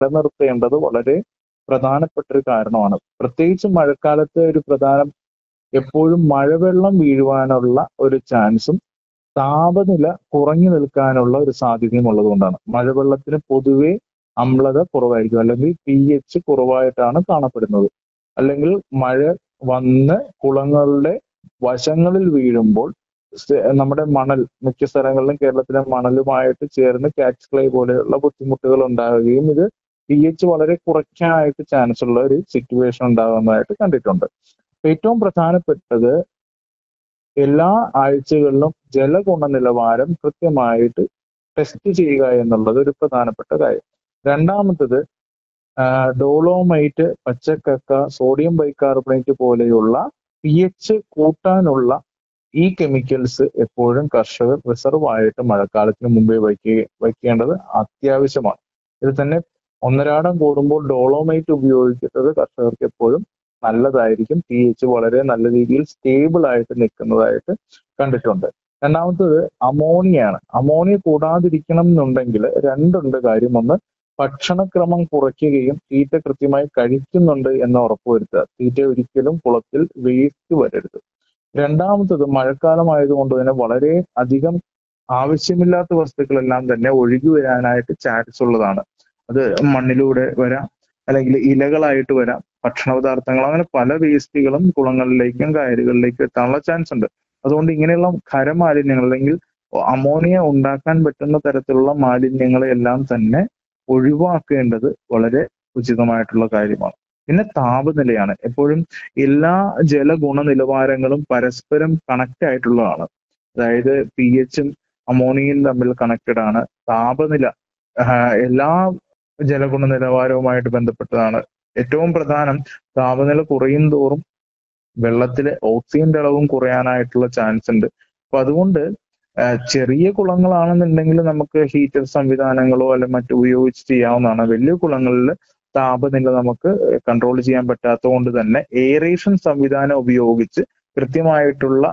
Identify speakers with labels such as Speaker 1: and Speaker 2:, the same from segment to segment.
Speaker 1: നിലനിർത്തേണ്ടത് വളരെ പ്രധാനപ്പെട്ട ഒരു കാരണമാണ് പ്രത്യേകിച്ച് മഴക്കാലത്ത് ഒരു പ്രധാനം എപ്പോഴും മഴവെള്ളം വീഴുവാനുള്ള ഒരു ചാൻസും താപനില കുറഞ്ഞു നിൽക്കാനുള്ള ഒരു സാധ്യതയും ഉള്ളതുകൊണ്ടാണ് മഴവെള്ളത്തിന് പൊതുവെ അമ്ലത കുറവായിരിക്കും അല്ലെങ്കിൽ പി എച്ച് കുറവായിട്ടാണ് കാണപ്പെടുന്നത് അല്ലെങ്കിൽ മഴ വന്ന് കുളങ്ങളുടെ വശങ്ങളിൽ വീഴുമ്പോൾ സ- നമ്മുടെ മണൽ മിക്ക സ്ഥലങ്ങളിലും കേരളത്തിലെ മണലുമായിട്ട് ചേർന്ന് കാറ്റ്സ് ക്ലേ പോലെയുള്ള ബുദ്ധിമുട്ടുകൾ ഉണ്ടാവുകയും ഇത് പി എച്ച് വളരെ കുറയ്ക്കാനായിട്ട് ചാൻസ് ഉള്ള ഒരു സിറ്റുവേഷൻ ഉണ്ടാകുന്നതായിട്ട് കണ്ടിട്ടുണ്ട് ഏറ്റവും പ്രധാനപ്പെട്ടത് എല്ലാ ആഴ്ചകളിലും ജലഗുണ നിലവാരം കൃത്യമായിട്ട് ടെസ്റ്റ് ചെയ്യുക എന്നുള്ളത് ഒരു പ്രധാനപ്പെട്ട കാര്യം രണ്ടാമത്തത് ഡോളോമൈറ്റ് പച്ചക്കക്ക സോഡിയം ബൈകാർബണേറ്റ് പോലെയുള്ള പി എച്ച് കൂട്ടാനുള്ള ഈ കെമിക്കൽസ് എപ്പോഴും കർഷകർ റിസർവ് ആയിട്ട് മഴക്കാലത്തിന് മുമ്പേ വയ്ക്കുക വയ്ക്കേണ്ടത് അത്യാവശ്യമാണ് ഇത് തന്നെ ഒന്നരാടം കൂടുമ്പോൾ ഡോളോമൈറ്റ് ഉപയോഗിക്കുന്നത് കർഷകർക്ക് എപ്പോഴും നല്ലതായിരിക്കും പി എച്ച് വളരെ നല്ല രീതിയിൽ സ്റ്റേബിൾ ആയിട്ട് നിൽക്കുന്നതായിട്ട് കണ്ടിട്ടുണ്ട് രണ്ടാമത്തത് അമോണിയാണ് അമോണിയ കൂടാതിരിക്കണം എന്നുണ്ടെങ്കിൽ രണ്ടുണ്ട് കാര്യം ഒന്ന് ഭക്ഷണക്രമം കുറയ്ക്കുകയും തീറ്റ കൃത്യമായി കഴിക്കുന്നുണ്ട് എന്ന് ഉറപ്പുവരുത്തുക തീറ്റ ഒരിക്കലും കുളത്തിൽ വേസ്റ്റ് വരരുത് രണ്ടാമത്തത് മഴക്കാലം ആയതുകൊണ്ട് തന്നെ വളരെ അധികം ആവശ്യമില്ലാത്ത വസ്തുക്കളെല്ലാം തന്നെ ഒഴുകി വരാനായിട്ട് ചാൻസ് ഉള്ളതാണ് അത് മണ്ണിലൂടെ വരാം അല്ലെങ്കിൽ ഇലകളായിട്ട് വരാം ഭക്ഷണ പദാർത്ഥങ്ങൾ അങ്ങനെ പല വേസ്റ്റുകളും കുളങ്ങളിലേക്കും കായലുകളിലേക്കും എത്താനുള്ള ചാൻസ് ഉണ്ട് അതുകൊണ്ട് ഇങ്ങനെയുള്ള ഖരമാലിന്യങ്ങൾ അല്ലെങ്കിൽ അമോണിയ ഉണ്ടാക്കാൻ പറ്റുന്ന തരത്തിലുള്ള മാലിന്യങ്ങളെ എല്ലാം തന്നെ ഒഴിവാക്കേണ്ടത് വളരെ ഉചിതമായിട്ടുള്ള കാര്യമാണ് പിന്നെ താപനിലയാണ് എപ്പോഴും എല്ലാ ജലഗുണ നിലവാരങ്ങളും പരസ്പരം കണക്ട് ആയിട്ടുള്ളതാണ് അതായത് പി എച്ചും അമോണിയയും തമ്മിൽ കണക്റ്റഡ് ആണ് താപനില ആഹ് എല്ലാ ജലഗുണ നിലവാരവുമായിട്ട് ബന്ധപ്പെട്ടതാണ് ഏറ്റവും പ്രധാനം താപനില കുറയും തോറും വെള്ളത്തിലെ ഓക്സിജന്റെ അളവും കുറയാനായിട്ടുള്ള ചാൻസ് ഉണ്ട് അപ്പൊ അതുകൊണ്ട് ആഹ് ചെറിയ കുളങ്ങളാണെന്നുണ്ടെങ്കിൽ നമുക്ക് ഹീറ്റർ സംവിധാനങ്ങളോ അല്ലെ മറ്റു ഉപയോഗിച്ച് ചെയ്യാവുന്നതാണ് വലിയ കുളങ്ങളിൽ താപനില നമുക്ക് കൺട്രോൾ ചെയ്യാൻ പറ്റാത്തത് കൊണ്ട് തന്നെ എയറേഷൻ സംവിധാനം ഉപയോഗിച്ച് കൃത്യമായിട്ടുള്ള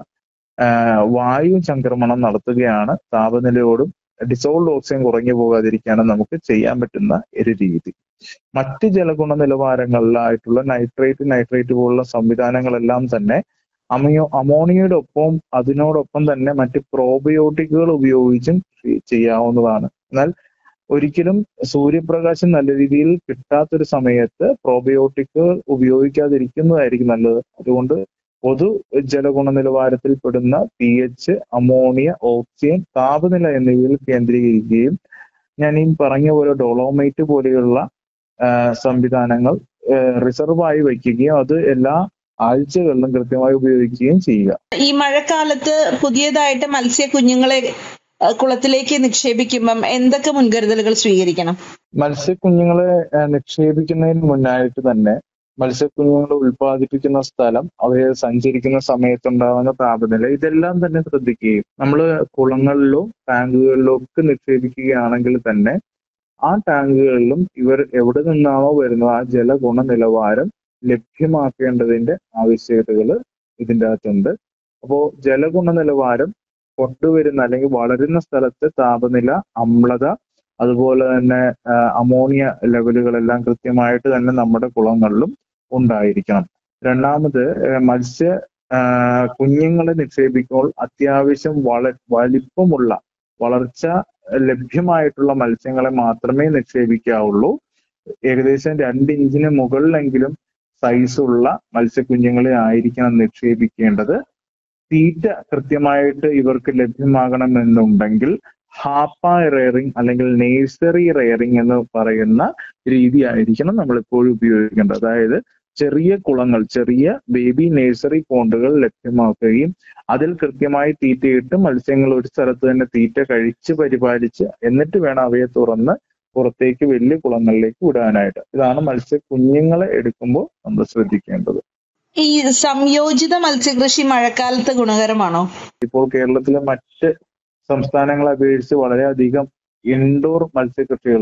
Speaker 1: ആഹ് വായു ചംക്രമണം നടത്തുകയാണ് താപനിലയോടും ഡിസോൾഡ് ഓക്സിജൻ കുറഞ്ഞു പോകാതിരിക്കാനും നമുക്ക് ചെയ്യാൻ പറ്റുന്ന ഒരു രീതി മറ്റ് ജലഗുണ നിലവാരങ്ങളിലായിട്ടുള്ള നൈട്രേറ്റ് നൈട്രേറ്റ് പോലുള്ള സംവിധാനങ്ങളെല്ലാം തന്നെ അമയോ അമോണിയയുടെ ഒപ്പം അതിനോടൊപ്പം തന്നെ മറ്റ് പ്രോബയോട്ടിക്കുകൾ ഉപയോഗിച്ചും ചെയ്യാവുന്നതാണ് എന്നാൽ ഒരിക്കലും സൂര്യപ്രകാശം നല്ല രീതിയിൽ കിട്ടാത്തൊരു സമയത്ത് പ്രോബയോട്ടിക്കുകൾ ഉപയോഗിക്കാതിരിക്കുന്നതായിരിക്കും നല്ലത് അതുകൊണ്ട് പൊതു ജലഗുണ നിലവാരത്തിൽ പെടുന്ന പി എച്ച് അമോണിയ ഓക്സിജൻ താപനില എന്നിവയിൽ കേന്ദ്രീകരിക്കുകയും ഞാൻ ഈ പറഞ്ഞ പോലെ ഡോളോമൈറ്റ് പോലെയുള്ള ആ, സംവിധാനങ്ങൾ റിസർവ് ആയി വയ്ക്കുകയും അത് എല്ലാ ആഴ്ചകളിലും കൃത്യമായി ഉപയോഗിക്കുകയും ചെയ്യുക
Speaker 2: ഈ മഴക്കാലത്ത് പുതിയതായിട്ട് മത്സ്യ കുഞ്ഞുങ്ങളെ അഹ് കുളത്തിലേക്ക് നിക്ഷേപിക്കുമ്പം എന്തൊക്കെ മുൻകരുതലുകൾ സ്വീകരിക്കണം
Speaker 1: മത്സ്യക്കുഞ്ഞുങ്ങളെ ആ, നിക്ഷേപിക്കുന്നതിന് മുന്നായിട്ട് തന്നെ മത്സ്യക്കുഞ്ഞുങ്ങളെ ഉൽപ്പാദിപ്പിക്കുന്ന സ്ഥലം അവയെ സഞ്ചരിക്കുന്ന സമയത്തുണ്ടാകുന്ന താപനില ഇതെല്ലാം തന്നെ ശ്രദ്ധിക്കുകയും നമ്മൾ കുളങ്ങളിലോ ടാങ്കുകളിലോ ഒക്കെ നിക്ഷേപിക്കുകയാണെങ്കിൽ തന്നെ ആ ടാങ്കുകളിലും ഇവർ എവിടെ നിന്നാണോ വരുന്നത് ആ ജലഗുണ നിലവാരം ലഭ്യമാക്കേണ്ടതിന്റെ ആവശ്യകതകൾ ഇതിൻ്റെ അകത്തുണ്ട് അപ്പോൾ ജലഗുണ നിലവാരം കൊണ്ടുവരുന്ന അല്ലെങ്കിൽ വളരുന്ന സ്ഥലത്ത് താപനില അമ്ലത അതുപോലെ തന്നെ ആ, അമോണിയ ലെവലുകളെല്ലാം കൃത്യമായിട്ട് തന്നെ നമ്മുടെ കുളങ്ങളിലും ഉണ്ടായിരിക്കണം രണ്ടാമത് ആ, മത്സ്യ ആ, കുഞ്ഞുങ്ങളെ നിക്ഷേപിക്കുമ്പോൾ അത്യാവശ്യം വള വലിപ്പമുള്ള വളർച്ച ലഭ്യമായിട്ടുള്ള മത്സ്യങ്ങളെ മാത്രമേ നിക്ഷേപിക്കാവുള്ളൂ ഏകദേശം രണ്ട് ഇഞ്ചിന് മുകളിലെങ്കിലും സൈസുള്ള മത്സ്യക്കുഞ്ഞുങ്ങളെ ആയിരിക്കണം നിക്ഷേപിക്കേണ്ടത് തീറ്റ കൃത്യമായിട്ട് ഇവർക്ക് ലഭ്യമാകണമെന്നുണ്ടെങ്കിൽ ഹാപ്പ റെയറിംഗ് അല്ലെങ്കിൽ നേഴ്സറി റെയറിംഗ് എന്ന് പറയുന്ന രീതി ആയിരിക്കണം നമ്മൾ എപ്പോഴും ഉപയോഗിക്കേണ്ടത് അതായത് ചെറിയ കുളങ്ങൾ ചെറിയ ബേബി നേഴ്സറി പോണ്ടുകൾ ലഭ്യമാക്കുകയും അതിൽ കൃത്യമായി തീറ്റയിട്ട് മത്സ്യങ്ങൾ ഒരു സ്ഥലത്ത് തന്നെ തീറ്റ കഴിച്ച് പരിപാലിച്ച് എന്നിട്ട് വേണം അവയെ തുറന്ന് പുറത്തേക്ക് വലിയ കുളങ്ങളിലേക്ക് വിടാനായിട്ട് ഇതാണ് മത്സ്യ കുഞ്ഞുങ്ങളെ എടുക്കുമ്പോൾ നമ്മൾ ശ്രദ്ധിക്കേണ്ടത്
Speaker 2: ഈ സംയോജിത മത്സ്യകൃഷി മഴക്കാലത്ത് ഗുണകരമാണോ
Speaker 1: ഇപ്പോൾ കേരളത്തിലെ മറ്റ് സംസ്ഥാനങ്ങളെ അപേക്ഷിച്ച് വളരെയധികം ഇൻഡോർ മത്സ്യകൃഷികൾ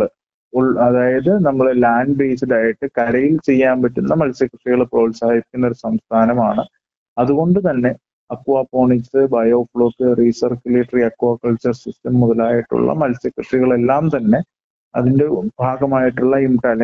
Speaker 1: അതായത് നമ്മൾ ലാൻഡ് ബേസ്ഡ് ആയിട്ട് കരയിൽ ചെയ്യാൻ പറ്റുന്ന മത്സ്യകൃഷികൾ പ്രോത്സാഹിപ്പിക്കുന്ന ഒരു സംസ്ഥാനമാണ് അതുകൊണ്ട് തന്നെ aquaponics biofloc recirculatory aquaculture system മുതലായിട്ടുള്ള മത്സ്യകൃഷികളെല്ലാം തന്നെ അതിന്റെ ഭാഗമായിട്ടുള്ള ഇംടാൽ